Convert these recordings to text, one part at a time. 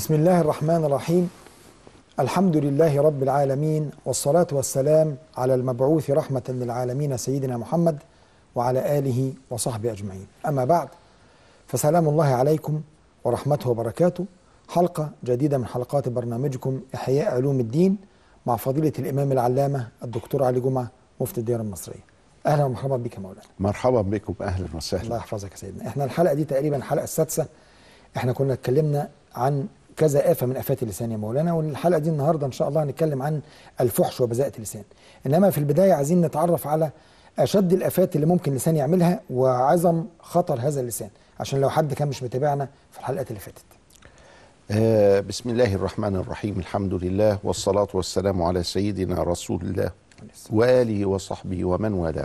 بسم الله الرحمن الرحيم الحمد لله رب العالمين والصلاة والسلام على المبعوث رحمة للعالمين سيدنا محمد وعلى آله وصحبه أجمعين أما بعد فسلام الله عليكم ورحمته وبركاته حلقة جديدة من حلقات برنامجكم إحياء علوم الدين مع فضيلة الإمام العلامة الدكتور علي جمعة مفتي الديار المصرية أهلا ومرحبا بك يا مولانا مرحبا بكم اهلا الله وسهلا يحفظك يا سيدنا احنا الحلقه دي تقريبا الحلقه السادسه احنا كنا اتكلمنا عن كذا آفة من آفات اللسان يا مولانا والحلقة دي النهاردة إن شاء الله هنتكلم عن الفحش وبذاءة اللسان إنما في البداية عايزين نتعرف على أشد الآفات اللي ممكن اللسان يعملها وعظم خطر هذا اللسان عشان لو حد كان مش متابعنا في الحلقات اللي فاتت آه بسم الله الرحمن الرحيم الحمد لله والصلاة والسلام على سيدنا رسول الله وآله وصحبه ومن والاه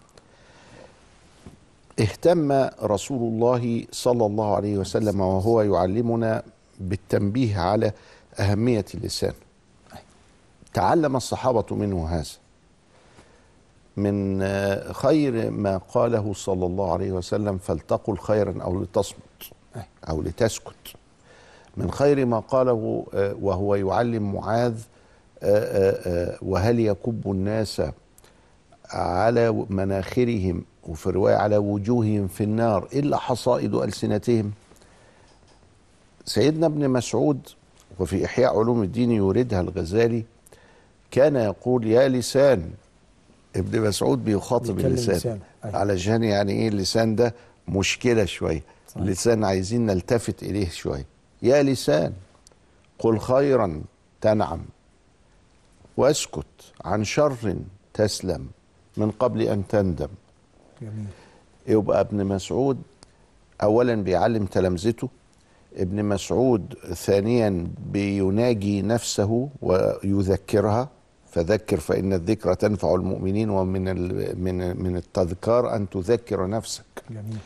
اهتم رسول الله صلى الله عليه وسلم وهو يعلمنا بالتنبيه على أهمية اللسان تعلم الصحابة منه هذا من آه، خير ما قاله صلى الله عليه وسلم فلتقل خيرا أو لتصمت أو لتسكت من خير ما قاله آه، وهو يعلم معاذ آه، آه، آه، وهل يكب الناس على مناخرهم وفي رواية على وجوههم في النار إلا حصائد ألسنتهم سيدنا ابن مسعود وفي إحياء علوم الدين يوردها الغزالي كان يقول يا لسان ابن مسعود بيخاطب بيتكلم اللسان لسانه. أيوة. علشان يعني ايه اللسان ده مشكلة شوية صحيح. اللسان عايزين نلتفت إليه شوية يا لسان قل خيرا تنعم واسكت عن شر تسلم من قبل أن تندم جميل يبقى ابن مسعود اولا بيعلم تلامذته ابن مسعود ثانيا بيناجي نفسه ويذكرها فذكر فان الذكرى تنفع المؤمنين ومن ال- من من التذكار ان تذكر نفسك جميل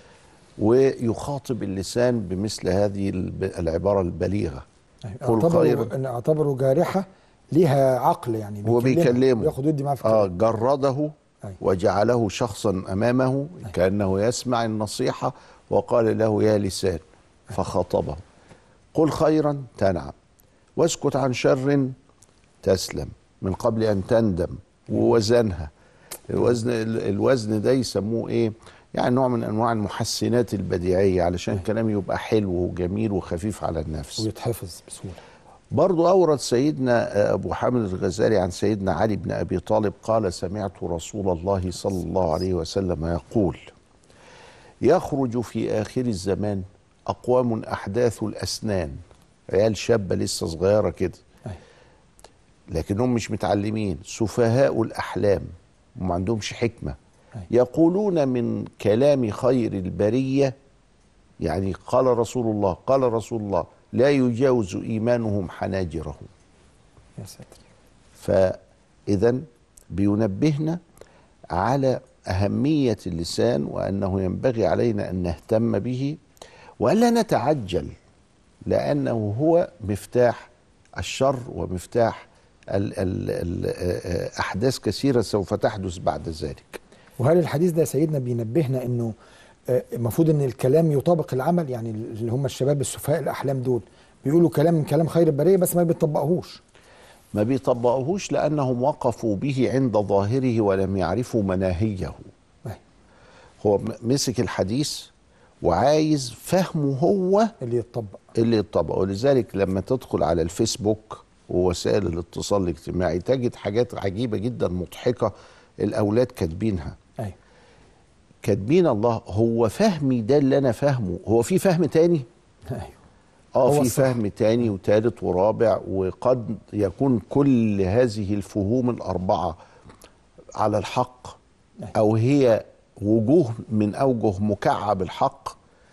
ويخاطب اللسان بمثل هذه الب- العباره البليغه أيوة. قل اعتبروا خيرا. إن اعتبروا جارحة ليها عقل يعني هو بيكلمه. ياخد ودي معاه في اه الكلام. جرده أيوة. وجعله شخصا امامه كانه يسمع النصيحه وقال له يا لسان فخاطبه قل خيرا تنعم واسكت عن شر تسلم من قبل ان تندم ووزنها الوزن الوزن ده يسموه ايه يعني نوع من انواع المحسنات البديعيه علشان الكلام يبقى حلو وجميل وخفيف على النفس ويتحفظ بسهولة برضو أورد سيدنا أبو حامد الغزالي عن سيدنا علي بن أبي طالب قال سمعت رسول الله صلى الله عليه وسلم يقول يخرج في آخر الزمان أقوام أحداث الأسنان عيال شابة لسه صغيرة كده أيوة. لكنهم مش متعلمين سفهاء الأحلام وما عندهمش حكمة أيوة. يقولون من كلام خير البرية يعني قال رسول الله قال رسول الله لا يجاوز إيمانهم حناجرهم يا ساتر فإذا بينبهنا على أهمية اللسان وأنه ينبغي علينا أن نهتم به وألا نتعجل لأنه هو مفتاح الشر ومفتاح ال ال ال أحداث كثيرة سوف تحدث بعد ذلك وهل الحديث ده يا سيدنا بينبهنا انه آه، المفروض ان الكلام يطابق العمل يعني اللي هم الشباب السفهاء الاحلام دول بيقولوا كلام من كلام خير البريه بس ما بيطبقوهوش ما بيطبقوهوش لأنهم وقفوا به عند ظاهره ولم يعرفوا مناهيه أيوة. هو م- مسك الحديث وعايز فهمه هو اللي يتطبق اللي يطبق ولذلك لما تدخل على الفيسبوك ووسائل الاتصال الاجتماعي تجد حاجات عجيبة جدا مضحكة الأولاد كاتبينها ايوه كاتبين الله هو فهمي ده اللي أنا فاهمه هو في فهم تاني ايوه اه هو في الصح. فهم تاني وتالت ورابع وقد يكون كل هذه الفهوم الأربعة على الحق أيوة. أو هي وجوه من أوجه مكعب الحق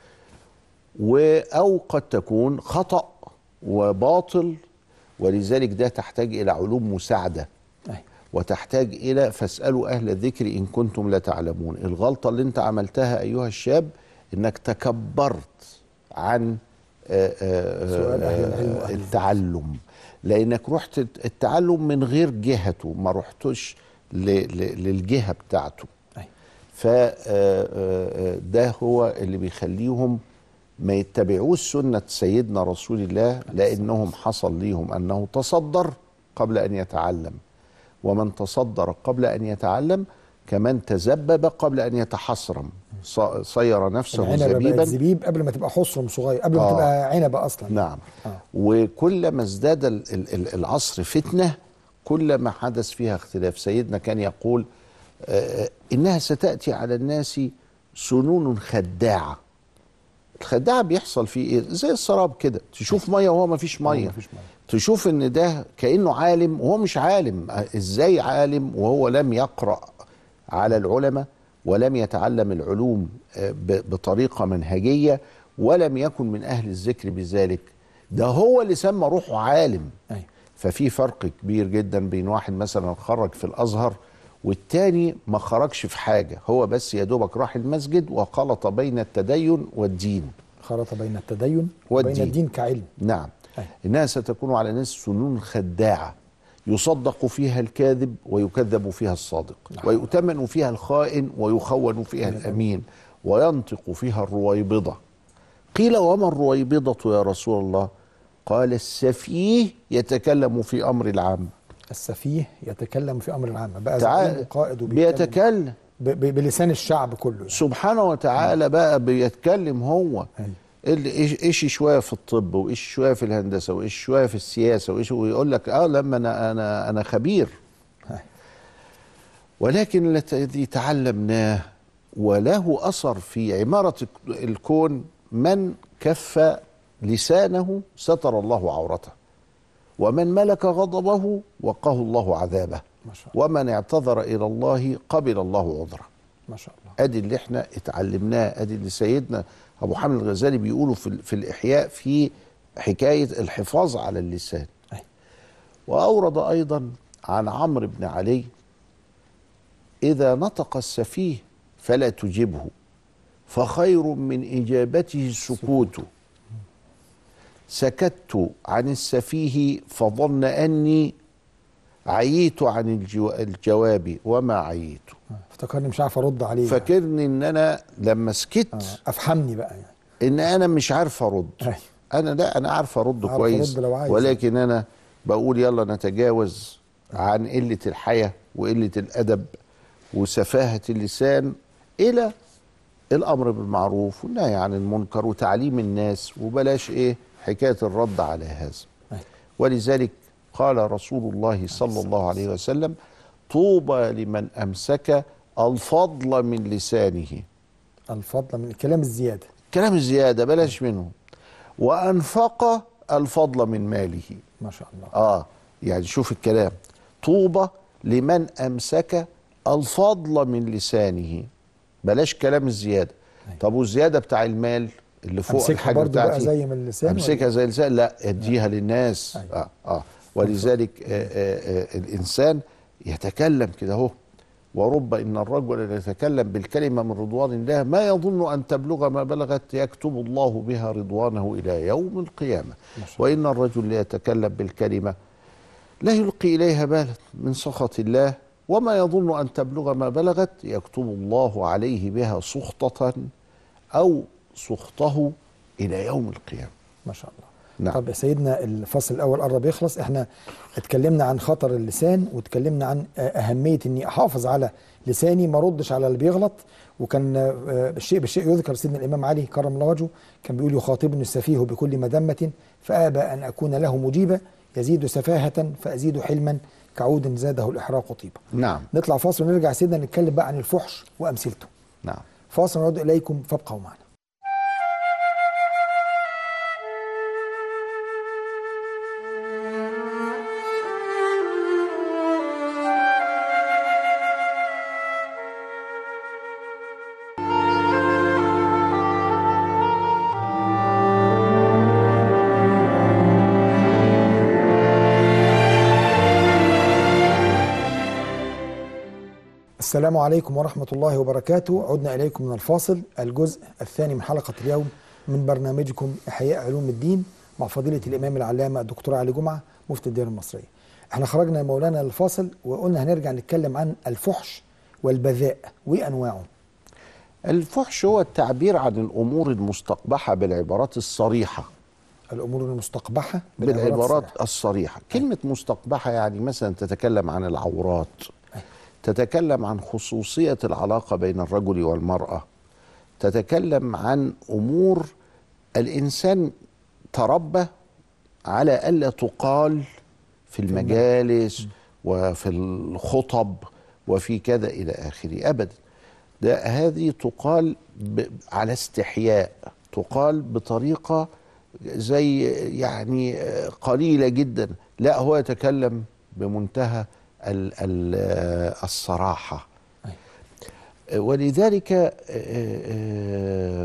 و أو قد تكون خطأ وباطل ولذلك ده تحتاج إلى علوم مساعدة ايوه وتحتاج إلى فاسألوا أهل الذكر إن كنتم لا تعلمون الغلطة اللي أنت عملتها أيها الشاب إنك تكبرت عن آه، آه، سؤال أهل العلم وأهل الذكر. التعلم لأنك رحت التعلم من غير جهته ما رحتش ل- ل- للجهة بتاعته ايوه فده هو اللي بيخليهم ما يتبعوش سنة سيدنا رسول الله لأنهم حصل ليهم أنه تصدر قبل أن يتعلم ومن تصدر قبل أن يتعلم كمان تزبب قبل أن يتحصرم ص- صير نفسه العنبه بقت زبيبا زبيب قبل ما تبقى حصرم صغير قبل ما آه. تبقى عنبه اصلا نعم آه. وكلما ازداد ال- ال- ال- العصر فتنة كلما حدث فيها اختلاف سيدنا كان يقول آه، إنها ستأتي على الناس سنون خداعة الخداعة بيحصل فيه إيه؟ زي السراب كده تشوف مية وهو ما فيش مية مفيش مية. تشوف ان ده كأنه عالم وهو مش عالم آه، ازاي عالم وهو لم يقرأ على العلماء ولم يتعلم العلوم آه، ب- بطريقة منهجية ولم يكن من أهل الذكر بذلك ده هو اللي سمى روحه عالم أيوة. ففي فرق كبير جدا بين واحد مثلا خرج في الازهر والتاني ما خرجش في حاجه هو بس يا دوبك راح المسجد وخلط بين التدين والدين خلط بين التدين وبين والدين. الدين كعلم نعم أيوة. انها ستكون على ناس سنون خداعه يصدق فيها الكاذب ويكذب فيها الصادق ويؤتمن فيها الخائن ويخون فيها الامين وينطق فيها الرويبضه قيل وما الرويبضه يا رسول الله قال السفيه يتكلم في امر العام السفيه يتكلم في امر العام بقى تعال زعيم وقائد وبيتكلم بيتكلم ب- ب- بلسان الشعب كله سبحانه وتعالى بقى بيتكلم هو أيوة. اللي ايش ايش شويه في الطب وايش شويه في الهندسه وايش شويه في السياسه وايش ويقول لك اه لما انا انا انا خبير أيوة. ولكن الذي تعلمناه وله اثر في عماره الكون من كف لسانه ستر الله عورته ومن ملك غضبه وقاه الله عذابه ما شاء الله ومن اعتذر الى الله قبل الله عذره ما شاء الله ادي اللي احنا اتعلمناه ادي اللي سيدنا ابو حامد الغزالي بيقولوا في, في الاحياء في حكايه الحفاظ على اللسان أيوة. واورد ايضا عن عمرو بن علي اذا نطق السفيه فلا تجبه فخير من اجابته السكوت سكت عن السفيه فظن اني عييت عن الجو الجواب وما عييت آه. افتكرني مش عارف ارد عليه فاكرني ان انا لما سكت آه. افهمني بقى يعني ان انا مش عارف ارد أيوة. انا لا انا عارف ارد عارف كويس أرد لو عايز. ولكن انا بقول يلا نتجاوز عن قله الحياه وقله الادب وسفاهه اللسان الى الامر بالمعروف والنهي عن المنكر وتعليم الناس وبلاش ايه حكايه الرد على هذا أيوة. ولذلك قال رسول الله صلى الله عليه وسلم طوبى لمن امسك الفضل من لسانه الفضل من الكلام الزياده كلام الزيادة بلاش منه وأنفق الفضل من ماله ما شاء الله آه يعني شوف الكلام طوبى لمن أمسك الفضل من لسانه بلاش كلام الزيادة طب والزيادة بتاع المال اللي فوق امسكها الحاجة برضه بقى بتاعتي زي ما اللسان امسكها زي اللسان لا اديها للناس أيوة. آه آه ولذلك آه آه آه الانسان يتكلم كده اهو ورب ان الرجل يتكلم بالكلمه من رضوان الله ما يظن ان تبلغ ما بلغت يكتب الله بها رضوانه الى يوم القيامه ما شاء وان الرجل ليتكلم بالكلمه لا يلقي اليها بالا من سخط الله وما يظن ان تبلغ ما بلغت يكتب الله عليه بها سخطه او سخطه الى يوم القيامه ما شاء الله نعم. طب يا سيدنا الفصل الاول قرب يخلص احنا اتكلمنا عن خطر اللسان واتكلمنا عن آه، اهميه اني احافظ على لساني ما ردش على اللي بيغلط وكان آه، بالشيء بالشيء يذكر سيدنا الامام علي كرم الله وجهه كان بيقول يخاطبني السفيه بكل مذمه فابى ان اكون له مجيبا يزيد سفاهه فازيد حلما كعود زاده الاحراق طيبا نعم نطلع فاصل ونرجع سيدنا نتكلم بقى عن الفحش وامثلته نعم فاصل ونعود اليكم فابقوا معنا السلام عليكم ورحمة الله وبركاته عدنا إليكم من الفاصل الجزء الثاني من حلقة اليوم من برنامجكم إحياء علوم الدين مع فضيلة الإمام العلامة الدكتور علي جمعة مفتي الديار المصرية احنا خرجنا يا مولانا للفاصل وقلنا هنرجع نتكلم عن الفحش والبذاء وأنواعه الفحش هو التعبير عن الامور المستقبحه بالعبارات الصريحه الامور المستقبحه بالعبارات الصريحة. الصريحه كلمه مستقبحه يعني مثلا تتكلم عن العورات تتكلم عن خصوصيه العلاقه بين الرجل والمراه تتكلم عن امور الانسان تربى على الا تقال في المجالس وفي الخطب وفي كذا الى اخره ابدا ده هذه تقال ب- على استحياء تقال بطريقه زي يعني آه، قليله جدا لا هو يتكلم بمنتهى ال- ال- آه، الصراحه أي. ولذلك آه، آه،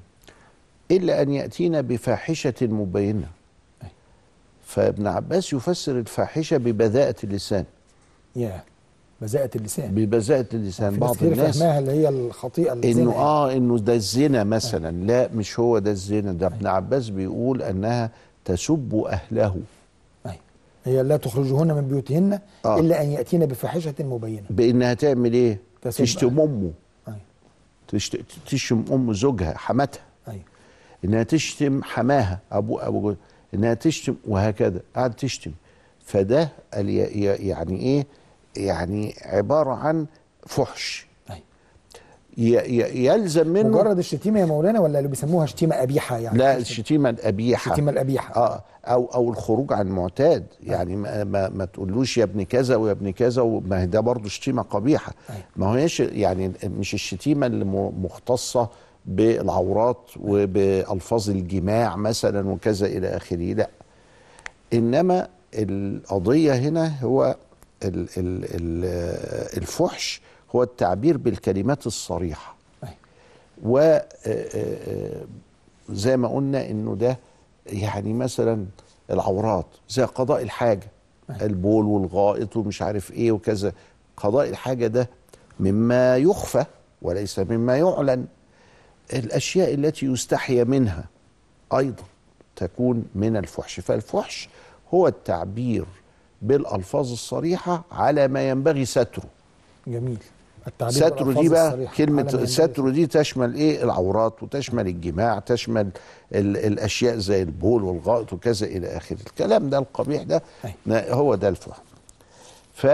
الا ان ياتينا بفاحشه مبينه أي. فابن عباس يفسر الفاحشه ببذاءه اللسان يا بذاءة اللسان ببذاءه اللسان في ناس بعض كتير الناس فاهماها اللي هي الخطيئه الزنا انه يعني. اه انه ده الزنا مثلا لا مش هو ده الزنا ده ابن عباس بيقول انها تسب اهله أي. هي لا تخرجهن من بيوتهن آه. الا ان ياتين بفاحشه مبينه بانها تعمل ايه تسب تشتم امه أي. تشت- تشتم ام زوجها حماتها أي. انها تشتم حماها ابو ابو جو- انها تشتم وهكذا قاعد تشتم فده ال- ي- يعني ايه يعني عباره عن فحش أي. ي- ي- يلزم منه مجرد الشتيمه يا مولانا ولا اللي بيسموها شتيمه قبيحه يعني لا الشتيمه القبيحه الشتيمه القبيحه اه او او الخروج عن المعتاد يعني ما, ما, ما تقولوش يا ابن كذا ويا ابن كذا وما هي ده برضه شتيمه قبيحه أيوة. ما هيش يعني مش الشتيمه اللي م- مختصه بالعورات وبالفاظ الجماع مثلا وكذا الى اخره لا انما القضيه هنا هو ال ال ال الفحش هو التعبير بالكلمات الصريحه أيوة. و آه، آه، آه، زي ما قلنا انه ده يعني مثلا العورات زي قضاء الحاجه البول والغائط ومش عارف ايه وكذا قضاء الحاجه ده مما يخفى وليس مما يعلن الاشياء التي يستحيا منها ايضا تكون من الفحش فالفحش هو التعبير بالالفاظ الصريحه على ما ينبغي ستره جميل التعبير ستر بالألفاظ دي بقى الصريحة على ما كلمة ينبغي. ستر دي تشمل ايه العورات وتشمل الجماع تشمل ال الاشياء زي البول والغائط وكذا الى اخره الكلام ده القبيح ده أي. نا- هو ده الفحش ف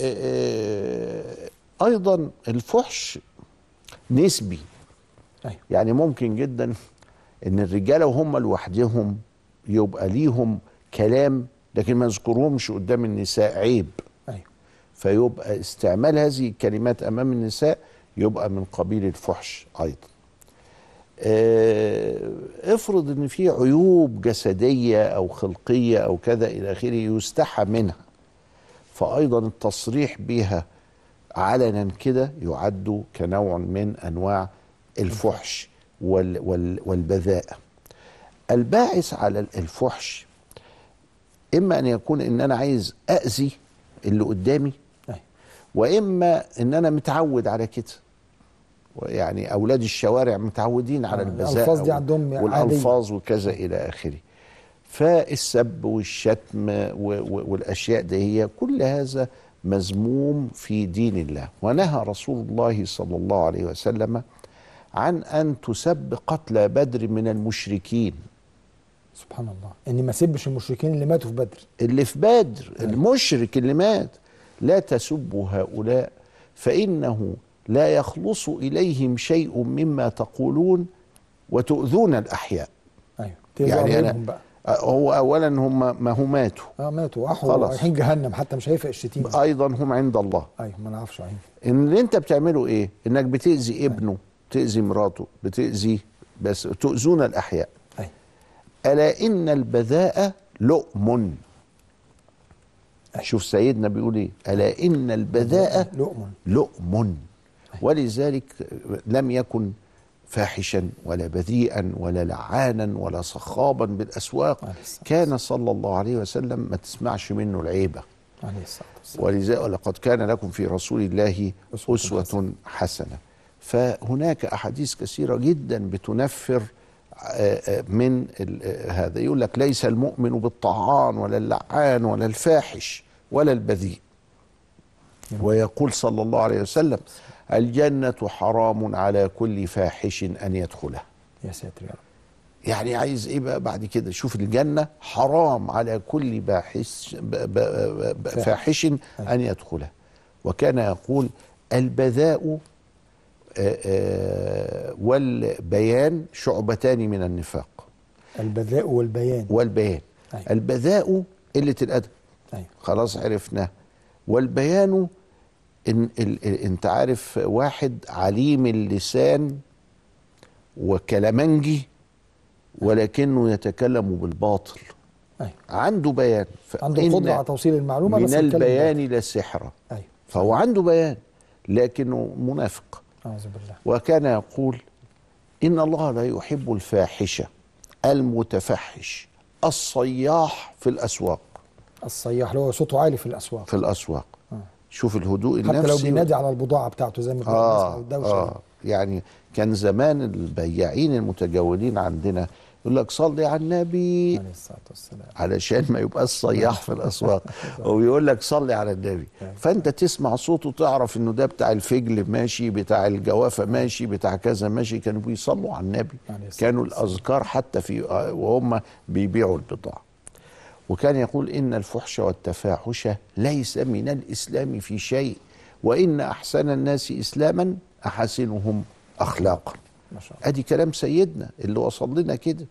آه، ايضا الفحش نسبي أيوة. يعني ممكن جدا ان الرجاله وهم لوحدهم يبقى ليهم كلام لكن ما يذكرهمش قدام النساء عيب أيوة. فيبقى استعمال هذه الكلمات امام النساء يبقى من قبيل الفحش ايضا آه، افرض ان في عيوب جسديه او خلقيه او كذا الى اخره يستحى منها فايضا التصريح بها علنا كده يعد كنوع من انواع الفحش وال وال والبذاءه الباعث على الفحش اما ان يكون ان انا عايز اذي اللي قدامي أيوة. واما ان انا متعود على كده يعني اولاد الشوارع متعودين على آه، البذاءه الألفاظ دي وال- عندهم عادية. والالفاظ وكذا الى اخره فالسب والشتم و- و- والاشياء دي هي كل هذا مذموم في دين الله ونهى رسول الله صلى الله عليه وسلم عن ان تسب قتلى بدر من المشركين سبحان الله اني ما اسبش المشركين اللي ماتوا في بدر اللي في بدر المشرك اللي مات لا تسبوا هؤلاء فإنه لا يخلص إليهم شيء مما تقولون وتؤذون الأحياء ايوه تيجوا يعني يعني أنا بقى هو أولا هم ما هم ماتوا اه ماتوا واحوا خلاص. رايحين جهنم حتى مش هيفرق الشتيمه أيضا هم عند الله ايوه ما نعرفش عين إن اللي أنت بتعمله إيه إنك بتأذي ابنه بتأذي مراته بتأذي بس تؤذون الأحياء ايوه ألا إن البذاء لؤم شوف سيدنا بيقول إيه ألا إن البذاء لؤم لؤم ولذلك لم يكن فاحشا ولا بذيئا ولا لعانا ولا صخابا بالاسواق عليه الصلاة كان صلى الله عليه وسلم ما تسمعش منه العيبه عليه الصلاه والسلام ولذلك لقد كان لكم في رسول الله أسوة اسوه حسنه فهناك احاديث كثيره جدا بتنفر آه، آه، من ال- آه، هذا يقول لك ليس المؤمن بالطعان ولا اللعان ولا الفاحش ولا البذيء ويقول صلى الله عليه وسلم الجنة حرام على كل فاحش أن يدخلها يا ساتر يا رب يعني عايز ايه بقى بعد كده شوف الجنة حرام على كل باحث ب- ب- ب- فاحش أن يدخلها وكان يقول البذاء آه، آه، والبيان شعبتان من النفاق البذاء والبيان والبيان أيوة. البذاء قلة الأدب أيوة. خلاص عرفناه والبيان إن ال- ال- انت عارف واحد عليم اللسان وكلامنجي ولكنه يتكلم بالباطل أيوة. عنده بيان عنده فإن القدرة على توصيل المعلومة من بس يتكلم البيان للسحرة أيوة. فهو عنده بيان لكنه منافق أعوذ بالله وكان يقول إن الله لا يحب الفاحشة المتفحش الصياح في الأسواق الصياح اللي هو صوته عالي في الأسواق في الأسواق شوف الهدوء حتى لو النفسي بينادي على البضاعة بتاعته زي ما بنسمع آه الدوشة آه يعني كان زمان البياعين المتجولين عندنا يقول لك صلي على النبي عليه الصلاة والسلام علشان ما يبقاش صياح في الاسواق وبيقول لك صلي على النبي فانت تسمع صوته تعرف انه ده بتاع الفجل ماشي بتاع الجوافه ماشي بتاع كذا ماشي كانوا بيصلوا على النبي عليه الصلاة كانوا الاذكار حتى في وهم بيبيعوا البضاعه وكان يقول ان الفحش والتفاحش ليس من الاسلام في شيء وان احسن الناس اسلاما احسنهم اخلاقا ما شاء الله ادي كلام سيدنا اللي وصل لنا كده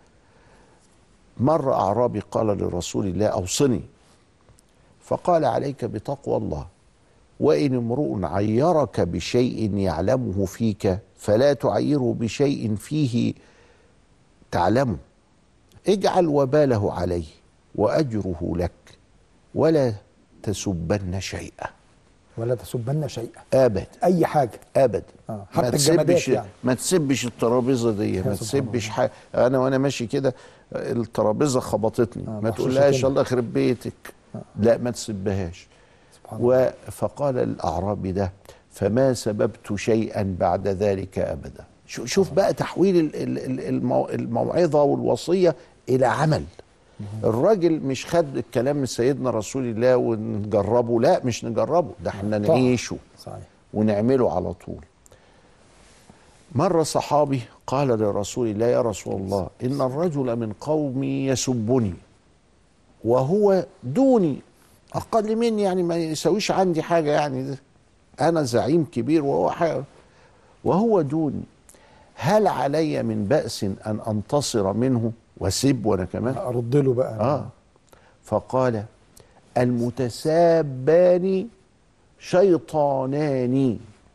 مر اعرابي قال لرسول الله اوصني فقال عليك بتقوى الله وان امرؤ عيرك بشيء يعلمه فيك فلا تعيره بشيء فيه تعلمه اجعل وباله عليه واجره لك ولا تسبن شيئا ولا تسبن شيئا ابدا أي حاجة ابدا آه، حتى ما الجمادات تسبش يعني. ما تسبش الترابيزه دي ما يا سبحان تسبش حاجه انا وانا ماشي كده الترابيزه خبطتني آه، ما محشوشة تقولهاش كده. الله يخرب بيتك لا ما تسبهاش سبحان الله و- فقال الاعرابي ده فما سببت شيئا بعد ذلك ابدا شو- شوف بقى تحويل ال- ال- ال- المو- الموعظه والوصيه الى عمل الراجل مش خد الكلام من سيدنا رسول الله ونجربه لا مش نجربه ده احنا طبعا. نعيشه صحيح ونعمله على طول مر صحابي قال لرسول الله يا رسول الله إن الرجل من قومي يسبني وهو دوني أقل مني يعني ما يسويش عندي حاجة يعني ده. أنا زعيم كبير وهو حاجة وهو دوني هل علي من بأس أن أنتصر منه وسب وأنا كمان أرد له بقى آه فقال المتسابان شيطانان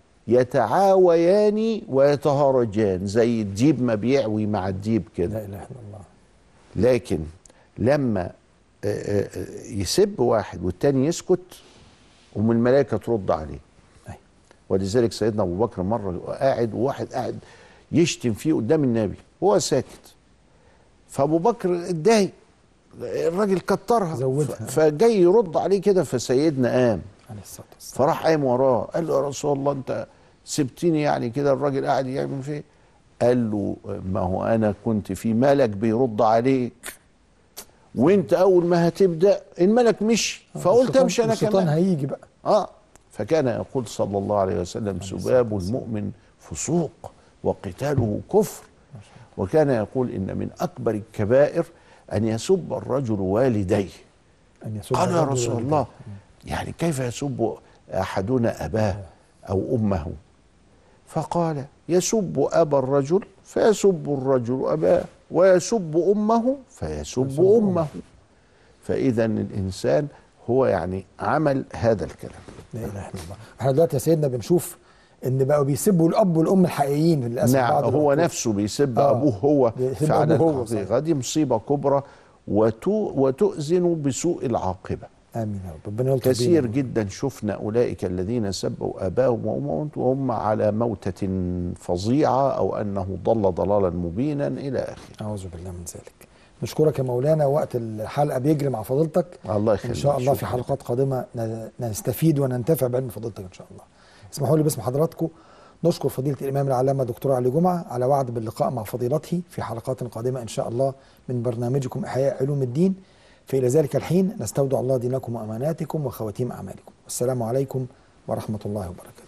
يتعاويان ويتهارجان زي الديب ما بيعوي مع الديب كده لا إله إلا الله لكن لما آه، آه، آه، يسب واحد والتاني يسكت ومن الملائكة ترد عليه أيوة. ولذلك سيدنا أبو بكر مرة قاعد وواحد قاعد يشتم فيه قدام النبي وهو ساكت فأبو بكر اتضايق الراجل كترها زودها. ف- فجاي يرد عليه كده فسيدنا قام عليه الصلاة والسلام فراح قايم وراه قال له يا رسول الله انت سبتني يعني كده الراجل قاعد يعمل فيه قال له ما هو انا كنت في ملك بيرد عليك وانت اول ما هتبدا الملك مشي فقلت الشيطان- امشي انا الشيطان كمان هيجي بقى اه فكان يقول صلى الله عليه وسلم سباب المؤمن فسوق وقتاله كفر وكان يقول ان من اكبر الكبائر ان يسب الرجل والديه أن يسب قال يا الرجل رسول والديه. الله يعني كيف يسب احدنا اباه او امه فقال يسب ابا الرجل فيسب الرجل اباه ويسب امه فيسب امه فاذا الانسان هو يعني عمل هذا الكلام لا اله الا الله احنا دلوقتي يا سيدنا بنشوف ان بقوا بيسبوا الاب والام الحقيقيين للاسف نعم بعض هو الوقت. نفسه بيسب آه. ابوه هو بيسب فعلا أبوه هو، صح. الحقيقه دي مصيبه كبرى وتو وتؤذن بسوء العاقبه امين يا رب ربنا يلطف كثير بينا. جدا شفنا اولئك الذين سبوا اباهم وامهم وهم على موته فظيعه او انه ضل ضلالا مبينا الى اخره اعوذ بالله من ذلك نشكرك يا مولانا وقت الحلقه بيجري مع فضيلتك الله ان يخليك شاء الله في شكراً. حلقات قادمه ن- نستفيد وننتفع بعلم فضيلتك ان شاء الله اسمحوا لي باسم حضراتكم نشكر فضيله الامام العلامه دكتور علي جمعه على وعد باللقاء مع فضيلته في حلقات قادمه ان شاء الله من برنامجكم احياء علوم الدين فالى ذلك الحين نستودع الله دينكم واماناتكم وخواتيم اعمالكم والسلام عليكم ورحمه الله وبركاته